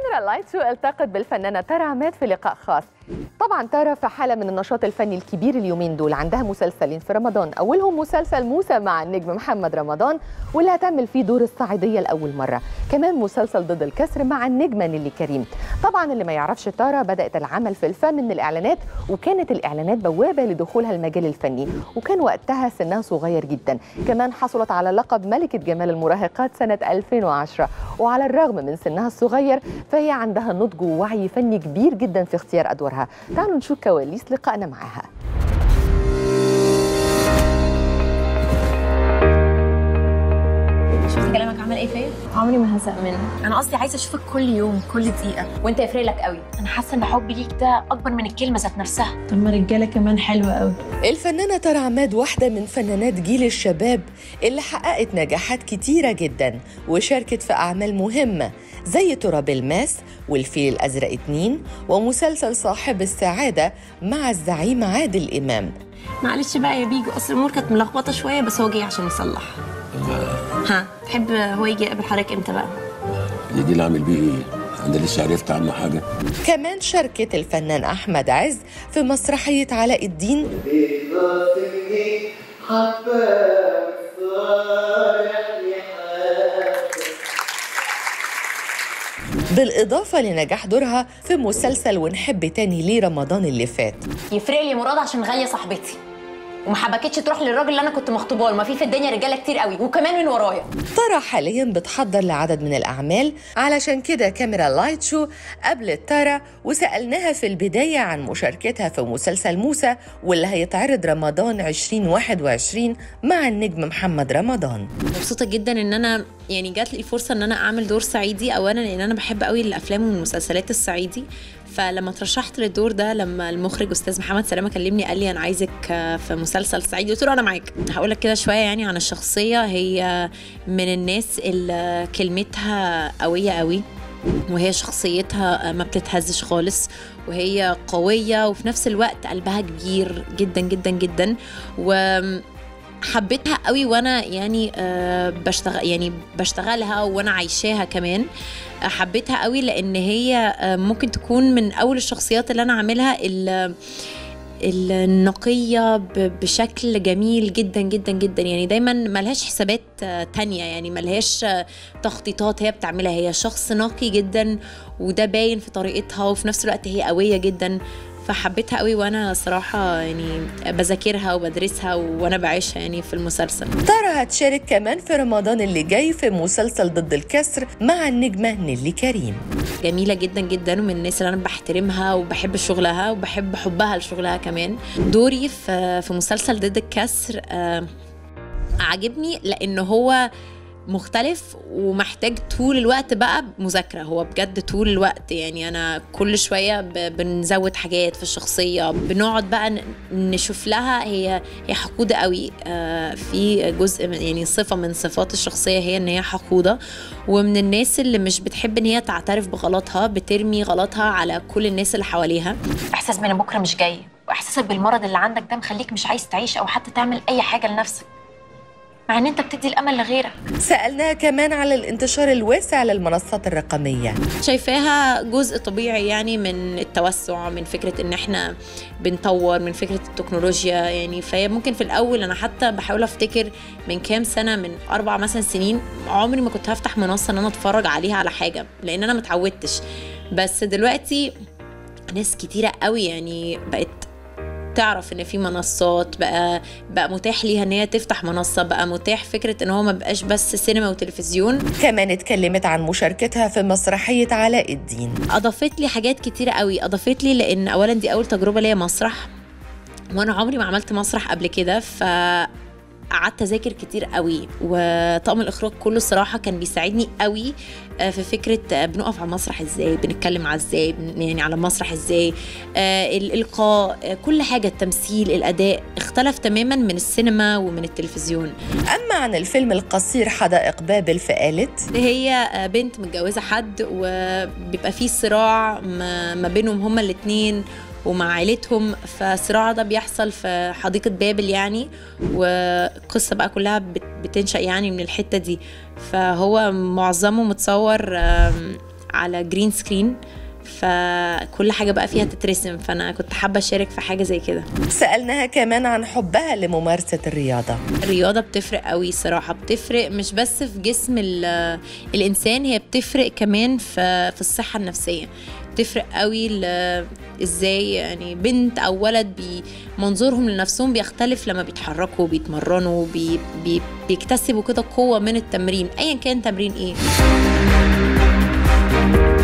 كاميرا لايت شو التقت بالفنانة تارا عماد في لقاء خاص طبعا تارا في حالة من النشاط الفني الكبير اليومين دول عندها مسلسلين في رمضان أولهم مسلسل موسى مع النجم محمد رمضان واللي هتعمل فيه دور الصعيدية لأول مرة كمان مسلسل ضد الكسر مع النجمة نيلي كريم طبعا اللي ما يعرفش تارا بدأت العمل في الفن من الإعلانات وكانت الإعلانات بوابة لدخولها المجال الفني وكان وقتها سنها صغير جدا كمان حصلت على لقب ملكة جمال المراهقات سنة 2010 وعلى الرغم من سنها الصغير فهي عندها نضج ووعي فني كبير جدا في اختيار أدوارها تعالوا نشوف كواليس لقائنا معاها شفتي كلامك عمل ايه فيا؟ عمري ما هزق منه انا قصدي عايزه اشوفك كل يوم كل دقيقه وانت يفرق لك قوي انا حاسه ان حبي ليك ده اكبر من الكلمه ذات نفسها طب ما رجاله كمان حلوه قوي الفنانة تارا عماد واحدة من فنانات جيل الشباب اللي حققت نجاحات كتيرة جدا وشاركت في أعمال مهمة زي تراب الماس والفيل الأزرق اتنين ومسلسل صاحب السعادة مع الزعيم عادل إمام معلش بقى يا بيجو اصل الامور كانت ملخبطه شويه بس هو جه عشان يصلح ها تحب هو يجي يقابل حضرتك امتى بقى يجي اللي اعمل بيه ايه؟ انا لسه عرفت عنه حاجه كمان شاركت الفنان أحمد عز في مسرحية علاء الدين بيخاطبني حباك صالح بالإضافة لنجاح دورها في مسلسل ونحب تاني ليه رمضان اللي فات يفرق لي مراد عشان غاليه صاحبتي وما حبكتش تروح للراجل اللي انا كنت مخطوبه له ما في في الدنيا رجاله كتير قوي وكمان من ورايا تارا حاليا بتحضر لعدد من الأعمال علشان كده كاميرا لايت شو قابلت تارا وسألناها في البداية عن مشاركتها في مسلسل موسى واللي هيتعرض رمضان 2021 مع النجم محمد رمضان مبسوطه جدا ان انا يعني جات لي فرصه ان انا اعمل دور صعيدي اولا لان انا بحب قوي الافلام والمسلسلات الصعيدي فلما ترشحت للدور ده لما المخرج استاذ محمد سلامه كلمني قال لي انا عايزك في مسلسل صعيدي قلت له انا معاك هقول لك كده شويه يعني عن الشخصيه هي من الناس اللي كلمتها قويه قوي وهي شخصيتها ما بتتهزش خالص وهي قوية وفي نفس الوقت قلبها كبير جدا جدا جدا و حبيتها قوي وانا يعني آه بشتغل يعني بشتغلها وانا عايشاها كمان آه، حبيتها قوي لان هي آه ممكن تكون من اول الشخصيات اللي انا عاملها ال- النقية ب- بشكل جميل جدا جدا جدا يعني دايما ملهاش حسابات آه، تانية يعني ملهاش آه، تخطيطات هي بتعملها هي شخص نقي جدا وده باين في طريقتها وفي نفس الوقت هي قوية جدا فحبيتها قوي وانا صراحة يعني بذاكرها وبدرسها وانا بعيشها يعني في المسلسل تارا هتشارك كمان في رمضان اللي جاي في مسلسل ضد الكسر مع النجمة نيلي كريم جميلة جدا جدا ومن الناس اللي انا بحترمها وبحب شغلها وبحب حبها لشغلها كمان دوري في في مسلسل ضد الكسر آه، عاجبني لان هو مختلف ومحتاج طول الوقت بقى مذاكرة هو بجد طول الوقت يعني أنا كل شوية ب- بنزود حاجات في الشخصية بنقعد بقى ن- نشوف لها هي هي حقودة قوي آه، في جزء من يعني صفة من صفات الشخصية هي إن هي حقودة ومن الناس اللي مش بتحب إن هي تعترف بغلطها بترمي غلطها على كل الناس اللي حواليها احساس من بكره مش جاي واحساسك بالمرض اللي عندك ده مخليك مش عايز تعيش او حتى تعمل اي حاجه لنفسك مع ان انت بتدي الامل لغيرك سألناها كمان على الانتشار الواسع للمنصات الرقمية شايفاها جزء طبيعي يعني من التوسع من فكرة ان احنا بنطور من فكرة التكنولوجيا يعني فهي ممكن في الاول انا حتى بحاول افتكر من كام سنة من اربع مثلا سنين عمري ما كنت هفتح منصة ان انا اتفرج عليها على حاجة لان انا متعودتش بس دلوقتي ناس كتيرة قوي يعني بقت تعرف ان في منصات بقى بقى متاح ليها ان هي تفتح منصه بقى متاح فكره ان هو ما بقاش بس سينما وتلفزيون كمان اتكلمت عن مشاركتها في مسرحية علاء الدين اضافت لي حاجات كتيره قوي اضافت لي لان اولا دي اول تجربه ليا مسرح وانا عمري ما عملت مسرح قبل كده ف قعدت اذاكر كتير قوي وطاقم الاخراج كله الصراحه كان بيساعدني قوي آه، في فكره آه، بنقف على المسرح ازاي بنتكلم على ازاي بن- يعني على المسرح ازاي آه، الالقاء آه، كل حاجه التمثيل الاداء اختلف تماما من السينما ومن التلفزيون أما عن الفيلم القصير حدائق بابل فقالت هي آه، بنت متجوزة حد وبيبقى فيه صراع ما ما بينهم هما الاتنين ومع عيلتهم فالصراع ده بيحصل في حديقة بابل يعني والقصة بقى كلها بت- بتنشأ يعني من الحتة دي فهو معظمه متصور آم، على جرين سكرين فكل حاجه بقى فيها تترسم فانا كنت حابه اشارك في حاجه زي كده سألناها كمان عن حبها لممارسة الرياضة الرياضة بتفرق قوي صراحة بتفرق مش بس في جسم ال- الإنسان هي بتفرق كمان في, في الصحة النفسية بتفرق قوي ل- ازاي يعني بنت او ولد بي منظورهم لنفسهم بيختلف لما بيتحركوا بيتمرنوا بي بي بيكتسبوا كده قوة من التمرين ايا كان تمرين ايه